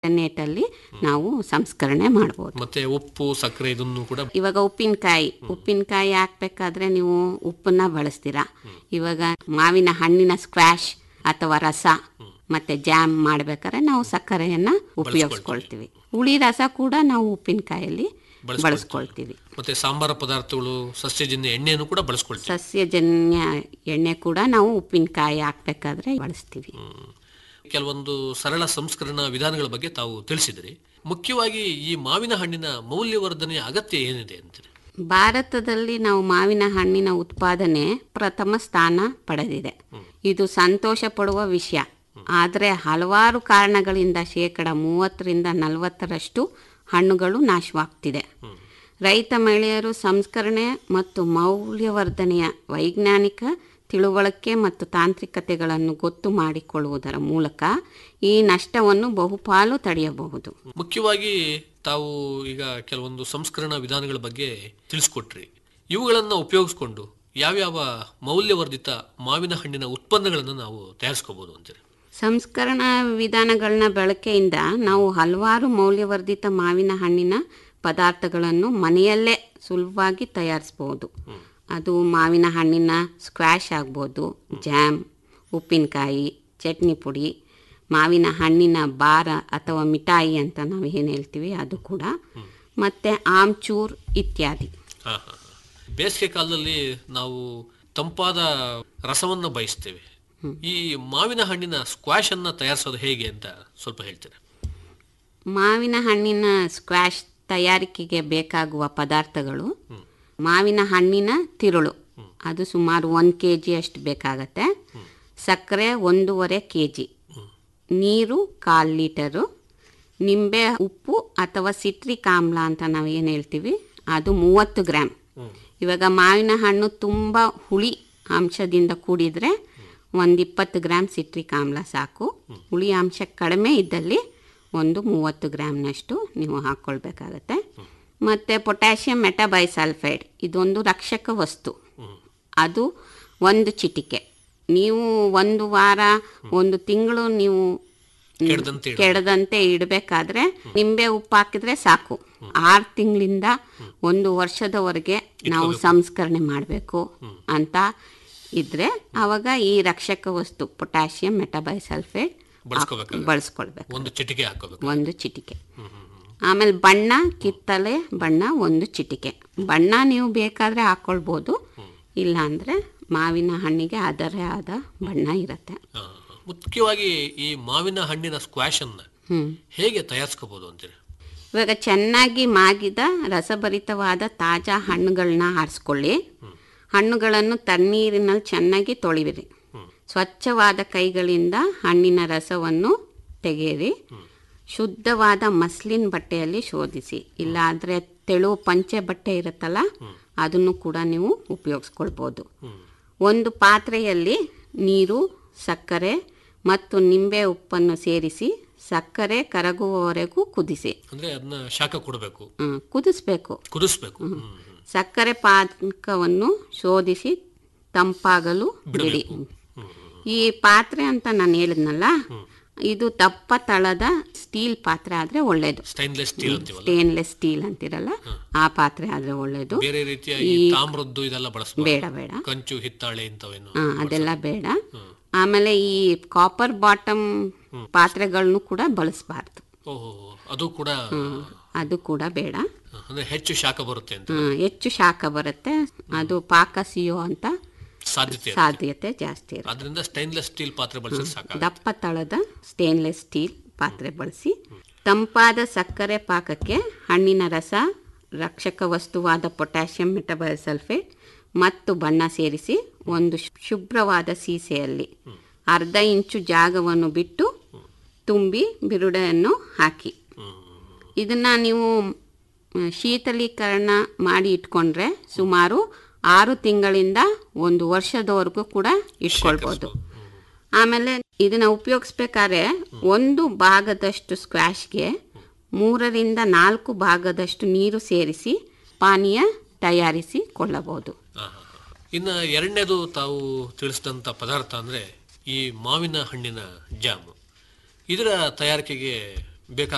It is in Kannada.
ನೇಟಲ್ಲಿ ನಾವು ಸಂಸ್ಕರಣೆ ಮಾಡ್ಬೋದು ಮತ್ತೆ ಉಪ್ಪು ಸಕ್ಕರೆ ಇದನ್ನು ಕೂಡ ಇವಾಗ ಉಪ್ಪಿನಕಾಯಿ ಉಪ್ಪಿನಕಾಯಿ ಹಾಕ್ಬೇಕಾದ್ರೆ ನೀವು ಉಪ್ಪನ್ನ ಬಳಸ್ತೀರಾ ಇವಾಗ ಮಾವಿನ ಹಣ್ಣಿನ ಸ್ಕ್ವಾಶ್ ಅಥವಾ ರಸ ಮತ್ತೆ ಜಾಮ್ ಮಾಡ್ಬೇಕಾದ್ರೆ ನಾವು ಸಕ್ಕರೆಯನ್ನ ಉಪಯೋಗಿಸ್ಕೊಳ್ತೀವಿ ಹುಳಿ ರಸ ಕೂಡ ನಾವು ಉಪ್ಪಿನಕಾಯಲ್ಲಿ ಬಳಸ್ಕೊಳ್ತೀವಿ ಮತ್ತೆ ಸಾಂಬಾರ ಪದಾರ್ಥಗಳು ಸಸ್ಯಜನ್ಯ ಎಣ್ಣೆಯನ್ನು ಕೂಡ ಬಳಸ್ಕೊಳ್ತೀವಿ ಸಸ್ಯಜನ್ಯ ಎಣ್ಣೆ ಕೂಡ ನಾವು ಉಪ್ಪಿನಕಾಯಿ ಹಾಕ್ಬೇಕಾದ್ರೆ ಬಳಸ್ತೀವಿ ಕೆಲವೊಂದು ಸರಳ ಸಂಸ್ಕರಣಾ ವಿಧಾನಗಳ ಬಗ್ಗೆ ತಾವು ತಿಳಿಸಿದ್ರಿ ಮುಖ್ಯವಾಗಿ ಈ ಮಾವಿನ ಹಣ್ಣಿನ ಮೌಲ್ಯವರ್ಧನೆಯ ಅಗತ್ಯ ಏನಿದೆ ಅಂತೀರಿ ಭಾರತದಲ್ಲಿ ನಾವು ಮಾವಿನ ಹಣ್ಣಿನ ಉತ್ಪಾದನೆ ಪ್ರಥಮ ಸ್ಥಾನ ಪಡೆದಿದೆ ಇದು ಸಂತೋಷ ಪಡುವ ವಿಷಯ ಆದರೆ ಹಲವಾರು ಕಾರಣಗಳಿಂದ ಶೇಕಡ ಮೂವತ್ತರಿಂದ ನಲವತ್ತರಷ್ಟು ಹಣ್ಣುಗಳು ನಾಶವಾಗ್ತಿದೆ ರೈತ ಮಹಿಳೆಯರು ಸಂಸ್ಕರಣೆ ಮತ್ತು ಮೌಲ್ಯವರ್ಧನೆಯ ವೈಜ್ಞಾನಿಕ ತಿಳುವಳಿಕೆ ಮತ್ತು ತಾಂತ್ರಿಕತೆಗಳನ್ನು ಗೊತ್ತು ಮಾಡಿಕೊಳ್ಳುವುದರ ಮೂಲಕ ಈ ನಷ್ಟವನ್ನು ಬಹುಪಾಲು ತಡೆಯಬಹುದು ಮುಖ್ಯವಾಗಿ ತಾವು ಈಗ ಕೆಲವೊಂದು ಸಂಸ್ಕರಣಾ ವಿಧಾನಗಳ ಬಗ್ಗೆ ತಿಳಿಸ್ಕೊಟ್ರಿ ಇವುಗಳನ್ನು ಉಪಯೋಗಿಸ್ಕೊಂಡು ಯಾವ್ಯಾವ ಮೌಲ್ಯವರ್ಧಿತ ಮಾವಿನ ಹಣ್ಣಿನ ಉತ್ಪನ್ನಗಳನ್ನು ನಾವು ತಯಾರಿಸ್ಕೋಬಹುದು ಅಂತೀರಿ ಸಂಸ್ಕರಣಾ ವಿಧಾನಗಳನ್ನ ಬಳಕೆಯಿಂದ ನಾವು ಹಲವಾರು ಮೌಲ್ಯವರ್ಧಿತ ಮಾವಿನ ಹಣ್ಣಿನ ಪದಾರ್ಥಗಳನ್ನು ಮನೆಯಲ್ಲೇ ಸುಲಭವಾಗಿ ತಯಾರಿಸ್ಬೋದು ಅದು ಮಾವಿನ ಹಣ್ಣಿನ ಸ್ಕ್ವಾಶ್ ಆಗ್ಬೋದು ಜಾಮ್ ಉಪ್ಪಿನಕಾಯಿ ಚಟ್ನಿ ಪುಡಿ ಮಾವಿನ ಹಣ್ಣಿನ ಬಾರ ಅಥವಾ ಮಿಠಾಯಿ ಅಂತ ನಾವು ಏನು ಹೇಳ್ತೀವಿ ಅದು ಕೂಡ ಮತ್ತು ಆಮ್ಚೂರ್ ಇತ್ಯಾದಿ ಹಾ ಹಾ ಬೇಸಿಗೆ ಕಾಲದಲ್ಲಿ ನಾವು ತಂಪಾದ ರಸವನ್ನು ಬಯಸ್ತೇವೆ ಈ ಮಾವಿನ ಹಣ್ಣಿನ ಸ್ಕ್ವಾಶ್ ಅನ್ನ ತಯಾರಿಸೋದು ಹೇಗೆ ಅಂತ ಸ್ವಲ್ಪ ಹೇಳ್ತೀರಾ ಮಾವಿನ ಹಣ್ಣಿನ ಸ್ಕ್ವಾಶ್ ತಯಾರಿಕೆಗೆ ಬೇಕಾಗುವ ಪದಾರ್ಥಗಳು ಮಾವಿನ ಹಣ್ಣಿನ ತಿರುಳು ಅದು ಸುಮಾರು ಒಂದು ಕೆ ಜಿ ಅಷ್ಟು ಬೇಕಾಗತ್ತೆ ಸಕ್ಕರೆ ಒಂದೂವರೆ ಕೆ ಜಿ ನೀರು ಕಾಲು ಲೀಟರು ನಿಂಬೆ ಉಪ್ಪು ಅಥವಾ ಸಿಟ್ರಿಕ್ ಆಮ್ಲ ಅಂತ ನಾವು ಏನು ಹೇಳ್ತೀವಿ ಅದು ಮೂವತ್ತು ಗ್ರಾಮ್ ಇವಾಗ ಮಾವಿನ ಹಣ್ಣು ತುಂಬ ಹುಳಿ ಅಂಶದಿಂದ ಕೂಡಿದರೆ ಒಂದು ಇಪ್ಪತ್ತು ಗ್ರಾಮ್ ಸಿಟ್ರಿಕ್ ಆಮ್ಲ ಸಾಕು ಹುಳಿ ಅಂಶ ಕಡಿಮೆ ಇದ್ದಲ್ಲಿ ಒಂದು ಮೂವತ್ತು ಗ್ರಾಮ್ನಷ್ಟು ನೀವು ಹಾಕ್ಕೊಳ್ಬೇಕಾಗತ್ತೆ ಮತ್ತು ಪೊಟ್ಯಾಷಿಯಂ ಮೆಟಾಬೈಸಲ್ಫೈಡ್ ಇದೊಂದು ರಕ್ಷಕ ವಸ್ತು ಅದು ಒಂದು ಚಿಟಿಕೆ ನೀವು ಒಂದು ವಾರ ಒಂದು ತಿಂಗಳು ನೀವು ಕೆಡದಂತೆ ಇಡು. ಕೆಡದಂತೆ ಇಡಬೇಕಾದ್ರೆ ನಿಂಬೆ ಉಪ್ಪು ಹಾಕಿದ್ರೆ ಸಾಕು ಆರು ತಿಂಗಳಿಂದ ಒಂದು ವರ್ಷದವರೆಗೆ ನಾವು ಸಂಸ್ಕರಣೆ ಮಾಡಬೇಕು ಅಂತ ಇದ್ರೆ ಆವಾಗ ಈ ರಕ್ಷಕ ವಸ್ತು ಪೊಟ್ಯಾಷಿಯಂ ಮೆಟಾಬೈಸಲ್ಫೇಟ್ ಬಳಸ್ಕೋಬೇಕಾಗುತ್ತೆ. ಬಳಸ್ಕೊಳ್ಬೇಕು ಒಂದು ಚಿಟಿಕೆ ಹಾಕೋಬೇಕು ಒಂದು ಚಿಟಿಕೆ ಆಮೇಲೆ ಬಣ್ಣ ಕಿತ್ತಲೆ ಬಣ್ಣ ಒಂದು ಚಿಟಿಕೆ ಬಣ್ಣ ನೀವು ಬೇಕಾದರೆ ಹಾಕ್ಕೊಳ್ಬೋದು ಇಲ್ಲ ಅಂದರೆ ಮಾವಿನ ಹಣ್ಣಿಗೆ ಅದರೇ ಆದ ಬಣ್ಣ ಇರುತ್ತೆ ಆ, ಮುಖ್ಯವಾಗಿ ಈ ಮಾವಿನ ಹಣ್ಣಿನ ಸ್ಕ್ವಾಶ್ ಅನ್ನ ಹ್ಞೂ ಹೇಗೆ ತಯಾರಿಸ್ಕೋಬಹುದು ಅಂತೀರಿ ಇವಾಗ ಚೆನ್ನಾಗಿ ಮಾಗಿದ ರಸಭರಿತವಾದ ತಾಜಾ ಹಣ್ಣುಗಳನ್ನ ಆರಿಸ್ಕೊಳ್ಳಿ ಹಣ್ಣುಗಳನ್ನು ತಣ್ಣೀರಿನಲ್ಲಿ ಚೆನ್ನಾಗಿ ತೊಳಿವಿರಿ ಸ್ವಚ್ಛವಾದ ಕೈಗಳಿಂದ ಹಣ್ಣಿನ ರಸವನ್ನು ತೆಗೆಯಿರಿ ಶುದ್ಧವಾದ ಮಸ್ಲಿನ್ ಬಟ್ಟೆಯಲ್ಲಿ ಶೋಧಿಸಿ ಇಲ್ಲಾಂದರೆ ತೆಳು ಪಂಚೆ ಬಟ್ಟೆ ಇರುತ್ತಲ್ಲ ಅದನ್ನು ಕೂಡ ನೀವು ಉಪಯೋಗಿಸ್ಕೊಳ್ಬೋದು ಒಂದು ಪಾತ್ರೆಯಲ್ಲಿ ನೀರು ಸಕ್ಕರೆ ಮತ್ತು ನಿಂಬೆ ಉಪ್ಪನ್ನು ಸೇರಿಸಿ ಸಕ್ಕರೆ ಕರಗುವವರೆಗೂ ಕುದಿಸಿ ಅಂದ್ರೆ ಅದನ್ನ ಶಾಖ ಕೊಡಬೇಕು ಹ್ಮ್, ಕುದಿಸ್ಬೇಕು ಕುದಿಸ್ಬೇಕು ಹ್ಮ್. ಸಕ್ಕರೆ ಪಾಕವನ್ನು ಶೋಧಿಸಿ ತಂಪಾಗಲು ಬಿಡಿ ಈ ಪಾತ್ರೆ ಅಂತ ನಾನು ಹೇಳಿದ್ನಲ್ಲ ಇದು ದಪ್ಪ ತಳದ ಸ್ಟೀಲ್ ಪಾತ್ರೆ ಆದರೆ ಒಳ್ಳೆಯದು ಸ್ಟೈನ್ಲೆಸ್ ಸ್ಟೀಲ್ ಅಂತೀವಲ್ಲ ಸ್ಟೇನ್ಲೆಸ್ ಸ್ಟೀಲ್ ಅಂತಿರಲ್ಲ ಆ ಪಾತ್ರೆ ಆದರೆ ಒಳ್ಳೆಯದು ಬೇರೆ ರೀತಿಯ ಈ ತಾಮ್ರದ್ದು ಇದೆಲ್ಲ ಬಳಸಬೇಕು ಬೇಡ ಬೇಡ ಕಂಚು ಹಿತ್ತಾಳೆ ಇಂಥವೇನು ಆ, ಅದೆಲ್ಲ ಬೇಡ ಆಮೇಲೆ ಈ ಕಾಪರ್ ಬಾಟಮ್ ಪಾತ್ರೆಗಳನ್ನು ಕೂಡ ಬಳಸಬಾರ್ದು ಓಹೋ ಅದು ಕೂಡ ಅದು ಕೂಡ ಬೇಡ ಅಂದ್ರೆ ಹೆಚ್ಚು ಶಾಖ ಬರುತ್ತೆ ಅಂತ ಆ, ಹೆಚ್ಚು ಶಾಖ ಬರುತ್ತೆ ಅದು ಪಾಕ ಸಿಯೋ ಅಂತ ಸಾಧ್ಯತೆ ಇದೆ. ಸಾಧ್ಯತೆ ಜಾಸ್ತಿ ಇರುತ್ತೆ ಅದರಿಂದ ಸ್ಟೈನ್ಲೆಸ್ ಸ್ಟೀಲ್ ಪಾತ್ರೆ ಬಳಸಿದ್ರೆ ಸಾಕ ದಪ್ಪ ತಳದ ಸ್ಟೇನ್ಲೆಸ್ ಸ್ಟೀಲ್ ಪಾತ್ರೆ ಬಳಸಿ ತಂಪಾದ ಸಕ್ಕರೆ ಪಾಕಕ್ಕೆ ಹಣ್ಣಿನ ರಸ ರಕ್ಷಕ ವಸ್ತುವಾದ ಪೊಟ್ಯಾಷಿಯಂ ಮೆಟಬೈಸಲ್ಫೇಟ್ ಮತ್ತು ಬಣ್ಣ ಸೇರಿಸಿ ಒಂದು ಶು- ಶುಭ್ರವಾದ ಸೀಸೆಯಲ್ಲಿ ಅರ್ಧ ಇಂಚು ಜಾಗವನ್ನು ಬಿಟ್ಟು ತುಂಬಿ ಬಿರುಡೆಯನ್ನು ಹಾಕಿ ಇದನ್ನ ನೀವು ಮ್, ಶೀತಲೀಕರಣ ಮಾಡಿ ಇಟ್ಕೊಂಡ್ರೆ ಸುಮಾರು ಆರು ತಿಂಗಳಿಂದ ಒಂದು ವರ್ಷದವರೆಗೂ ಕೂಡ ಇಟ್ಕೊಳ್ಬೋದು ಆಮೇಲೆ ಇದನ್ನ ಉಪಯೋಗಿಸ್ಬೇಕಾದ್ರೆ ಒಂದು ಭಾಗದಷ್ಟು ಸ್ಕ್ವಾಶ್ಗೆ ಮೂರರಿಂದ ನಾಲ್ಕು ಭಾಗದಷ್ಟು ನೀರು ಸೇರಿಸಿ ಪಾನೀಯ ತಯಾರಿಸಿ ಕೊಳ್ಳಬಹುದು ಆ, ಇನ್ನ ಎರಡನೇದು ತಾವು ತಿಳಿಸಿದಂಥ ಪದಾರ್ಥ ಅಂದ್ರೆ ಈ ಮಾವಿನ ಹಣ್ಣಿನ ಜಾಮ್ ಇದರ ತಯಾರಿಕೆಗೆ ಬೇಕಾದ